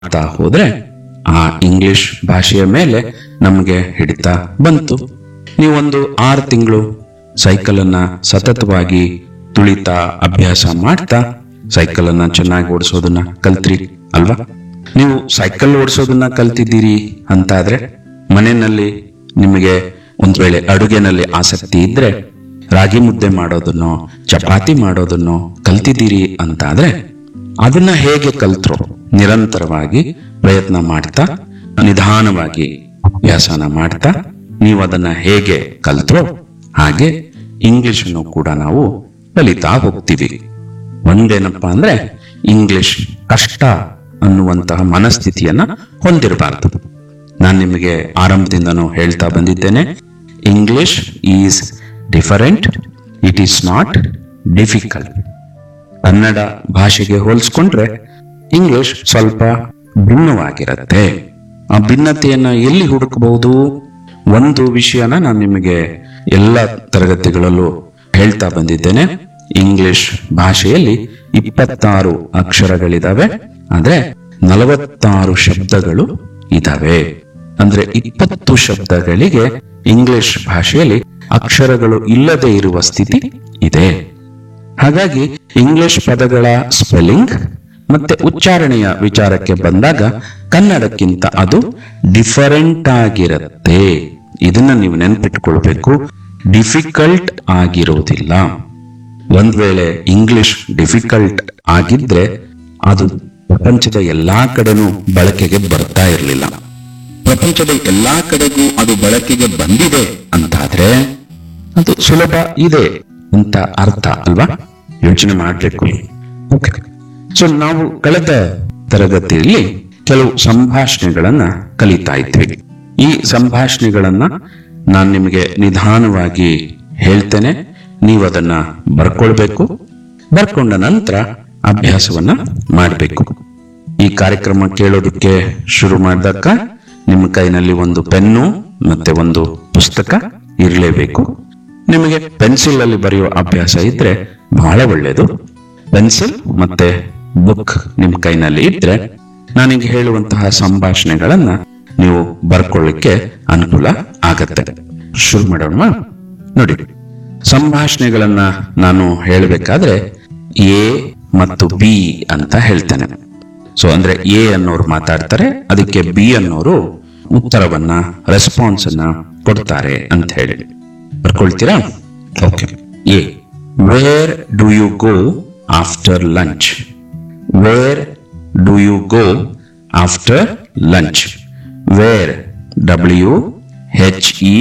ಮಾಡ್ತಾ ಹೋದ್ರೆ ಆ ಇಂಗ್ಲಿಷ್ ಭಾಷೆಯ ಮೇಲೆ ನಮಗೆ ಹಿಡಿತ ಬಂತು ನೀವೊಂದು ಆರು ತಿಂಗಳು ಸೈಕಲ್ ಅನ್ನ ಸತತವಾಗಿ ತುಳಿತಾ ಅಭ್ಯಾಸ ಮಾಡ್ತಾ ಸೈಕಲ್ ಅನ್ನ ಚೆನ್ನಾಗಿ ಓಡಿಸೋದನ್ನ ಕಲ್ತ್ರಿ ಅಲ್ವಾ ನೀವು ಸೈಕಲ್ ಓಡಿಸೋದನ್ನ ಕಲ್ತಿದ್ದೀರಿ ಅಂತಾದ್ರೆ ಮನೆಯಲ್ಲಿ ನಿಮಗೆ ಒಂದ್ ವೇಳೆ ಅಡುಗೆನಲ್ಲಿ ಆಸಕ್ತಿ ಇದ್ರೆ ರಾಗಿ ಮುದ್ದೆ ಮಾಡೋದನ್ನೋ ಚಪಾತಿ ಮಾಡೋದನ್ನೋ ಕಲ್ತಿದ್ದೀರಿ ಅಂತಾದ್ರೆ ಅದನ್ನ ಹೇಗೆ ಕಲ್ತ್ರೋ ನಿರಂತರವಾಗಿ ಪ್ರಯತ್ನ ಮಾಡ್ತಾ ನಿಧಾನವಾಗಿ ಅಭ್ಯಾಸನ ಮಾಡ್ತಾ ನೀವು ಅದನ್ನ ಹೇಗೆ ಕಲ್ತ್ರೋ ಹಾಗೆ ಇಂಗ್ಲಿಷ್ ಅನ್ನು ಕೂಡ ನಾವು ಕಲಿತಾ ಹೋಗ್ತೀವಿ ಒಂದೇನಪ್ಪ ಅಂದ್ರೆ ಇಂಗ್ಲಿಷ್ ಕಷ್ಟ ಅನ್ನುವಂತಹ ಮನಸ್ಥಿತಿಯನ್ನ ಹೊಂದಿರಬಾರದು ನಾನು ನಿಮಗೆ ಆರಂಭದಿಂದನೂ ಹೇಳ್ತಾ ಬಂದಿದ್ದೇನೆ English is different it is not difficult Kannada ಭಾಷೆಗೆ ಹೋಲಿಸ್ಕೊಂಡ್ರೆ ಇಂಗ್ಲಿಷ್ ಸ್ವಲ್ಪ ಭಿನ್ನವಾಗಿರುತ್ತೆ ಆ ಭಿನ್ನತೆಯನ್ನ ಎಲ್ಲಿ ಹುಡುಕಬಹುದು ಒಂದು ವಿಷಯನ ನಾನು ನಿಮಗೆ ಎಲ್ಲ ತರಗತಿಗಳಲ್ಲೂ ಹೇಳ್ತಾ ಬಂದಿದ್ದೇನೆ ಇಂಗ್ಲಿಷ್ ಭಾಷೆಯಲ್ಲಿ ಇಪ್ಪತ್ತಾರು ಅಕ್ಷರಗಳಿದಾವೆ ಆದ್ರೆ ನಲವತ್ತಾರು ಶಬ್ದಗಳು ಇದಾವೆ ಅಂದ್ರೆ ಇಪ್ಪತ್ತು ಶಬ್ದಗಳಿಗೆ ಇಂಗ್ಲಿಷ್ ಭಾಷೆಯಲ್ಲಿ ಅಕ್ಷರಗಳು ಇಲ್ಲದೆ ಇರುವ ಸ್ಥಿತಿ ಇದೆ ಹಾಗಾಗಿ ಇಂಗ್ಲಿಷ್ ಪದಗಳ ಸ್ಪೆಲ್ಲಿಂಗ್ ಮತ್ತೆ ಉಚ್ಚಾರಣೆಯ ವಿಚಾರಕ್ಕೆ ಬಂದಾಗ ಕನ್ನಡಕ್ಕಿಂತ ಅದು ಡಿಫರೆಂಟ್ ಆಗಿರುತ್ತೆ ಇದನ್ನ ನೀವು ನೆನ್ಪಿಟ್ಕೊಳ್ಬೇಕು ಡಿಫಿಕಲ್ಟ್ ಆಗಿರೋದಿಲ್ಲ ಒಂದ್ ವೇಳೆ ಇಂಗ್ಲಿಷ್ ಡಿಫಿಕಲ್ಟ್ ಆಗಿದ್ರೆ ಅದು ಪ್ರಪಂಚದ ಎಲ್ಲಾ ಕಡೆನೂ ಬಳಕೆಗೆ ಬರ್ತಾ ಇರಲಿಲ್ಲ ಪ್ರಪಂಚದ ಎಲ್ಲಾ ಕಡೆಗೂ ಅದು ಬಳಕೆಗೆ ಬಂದಿದೆ ಅಂತಾದ್ರೆ ಅದು ಸುಲಭ ಇದೆ ಅಂತ ಅರ್ಥ ಅಲ್ವಾ ಯೋಚನೆ ಮಾಡಬೇಕು ಸೊ ನಾವು ಕಳೆದ ತರಗತಿಯಲ್ಲಿ ಕೆಲವು ಸಂಭಾಷಣೆಗಳನ್ನ ಕಲಿತಾ ಇದ್ವಿ ಈ ಸಂಭಾಷಣೆಗಳನ್ನ ನಾನು ನಿಮಗೆ ನಿಧಾನವಾಗಿ ಹೇಳ್ತೇನೆ ನೀವು ಅದನ್ನ ಬರ್ಕೊಳ್ಬೇಕು ಬರ್ಕೊಂಡ ನಂತರ ಅಭ್ಯಾಸವನ್ನ ಮಾಡಬೇಕು ಈ ಕಾರ್ಯಕ್ರಮ ಕೇಳೋದಕ್ಕೆ ಶುರು ಮಾಡಿದಾಗ ನಿಮ್ಮ ಕೈನಲ್ಲಿ ಒಂದು ಪೆನ್ನು ಮತ್ತೆ ಒಂದು ಪುಸ್ತಕ ಇರಲೇಬೇಕು ನಿಮಗೆ ಪೆನ್ಸಿಲ್ ಅಲ್ಲಿ ಬರೆಯೋ ಅಭ್ಯಾಸ ಇದ್ರೆ ಬಹಳ ಒಳ್ಳೆಯದು ಪೆನ್ಸಿಲ್ ಮತ್ತೆ ಬುಕ್ ನಿಮ್ಮ ಕೈನಲ್ಲಿ ಇದ್ರೆ ನಾನೀಗ ಹೇಳುವಂತಹ ಸಂಭಾಷಣೆಗಳನ್ನ ನೀವು ಬರ್ಕೊಳ್ಳಿಕ್ಕೆ ಅನುಕೂಲ ಆಗತ್ತೆ ಶುರು ಮಾಡೋಣ ನೋಡಿ ಸಂಭಾಷಣೆಗಳನ್ನ ನಾನು ಹೇಳಬೇಕಾದ್ರೆ ಎ ಮತ್ತು ಬಿ ಅಂತ ಹೇಳ್ತೇನೆ ಸೊ ಅಂದ್ರೆ ಎ ಅನ್ನೋರು ಮಾತಾಡ್ತಾರೆ ಅದಕ್ಕೆ ಬಿ ಅನ್ನೋರು ಉತ್ತರವನ್ನ ರೆಸ್ಪಾನ್ಸ್ ಅನ್ನ ಕೊಡ್ತಾರೆ ಅಂತ ಹೇಳಿ ಬರ್ಕೊಳ್ತೀರಾ okay A where do you go after lunch where do you go after lunch where W H E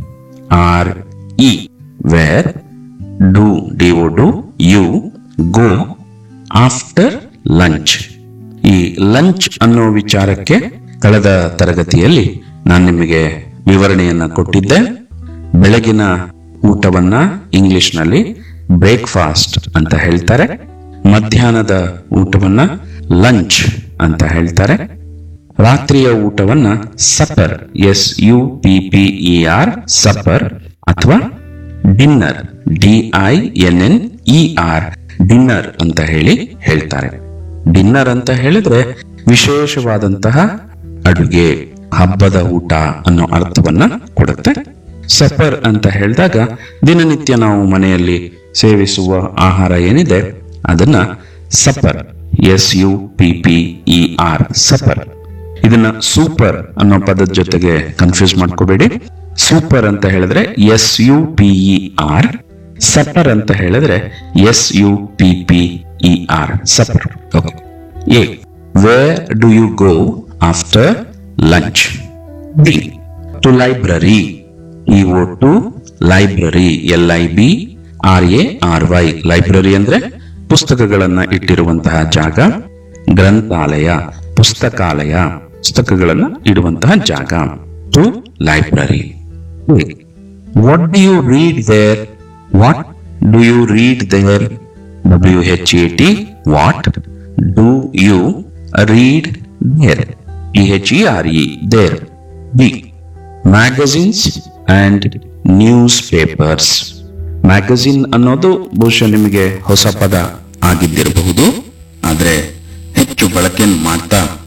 R E where do D O do you go after lunch ಈ lunch ಅನ್ನೋ ವಿಚಾರಕ್ಕೆ ಕಳೆದ ತರಗತಿಯಲ್ಲಿ ನಾನು ನಿಮಗೆ ವಿವರಣೆಯನ್ನ ಕೊಟ್ಟಿದ್ದೆ ಬೆಳಗಿನ ಊಟವನ್ನ ಇಂಗ್ಲಿಷ್ನಲ್ಲಿ ಬ್ರೇಕ್ಫಾಸ್ಟ್ ಅಂತ ಹೇಳ್ತಾರೆ ಮಧ್ಯಾಹ್ನದ ಊಟವನ್ನ ಲಂಚ್ ಅಂತ ಹೇಳ್ತಾರೆ ರಾತ್ರಿಯ ಊಟವನ್ನ supper S U P P E R supper ಅಥವಾ dinner D I N N E R dinner ಅಂತ ಹೇಳಿ ಹೇಳ್ತಾರೆ ಡಿನ್ನರ್ ಅಂತ ಹೇಳಿದ್ರೆ ವಿಶೇಷವಾದಂತಹ ಅಡುಗೆ ಹಬ್ಬದ ಊಟ ಅನ್ನೋ ಅರ್ಥವನ್ನ ಕೊಡುತ್ತೆ ಸಪರ್ ಅಂತ ಹೇಳಿದಾಗ ದಿನನಿತ್ಯ ನಾವು ಮನೆಯಲ್ಲಿ ಸೇವಿಸುವ ಆಹಾರ ಏನಿದೆ ಅದನ್ನ supper S U P P E R supper ಇದನ್ನ ಸೂಪರ್ ಅನ್ನೋ ಪದದ ಜೊತೆಗೆ ಕನ್ಫ್ಯೂಸ್ ಮಾಡ್ಕೋಬೇಡಿ ಸೂಪರ್ ಅಂತ ಹೇಳಿದ್ರೆ S U P E R supper ಅಂತ ಹೇಳಿದ್ರೆ S U P P E R supper A where do you go after lunch B to library E O to library L I B R A R Y library ಅಂದ್ರೆ ಪುಸ್ತಕಗಳನ್ನ ಇಟ್ಟಿರುವಂತಹ ಜಾಗ ಗ್ರಂಥಾಲಯ ಪುಸ್ತಕಾಲಯ ಪುಸ್ತಕಗಳನ್ನ ಇಡುವಂತಹ ಜಾಗ to library what do you read there what do you read there W H A T what do you read there E H E R E there B magazines and newspapers magazine ಅನ್ನೋದು ಬಹುಶಃ ನಿಮಗೆ ಹೊಸ ಪದ ಆಗಿದ್ದಿರಬಹುದು ಆದ್ರೆ ಹೆಚ್ಚು ಬಳಕೆಯನ್ನು ಮಾಡ್ತಾ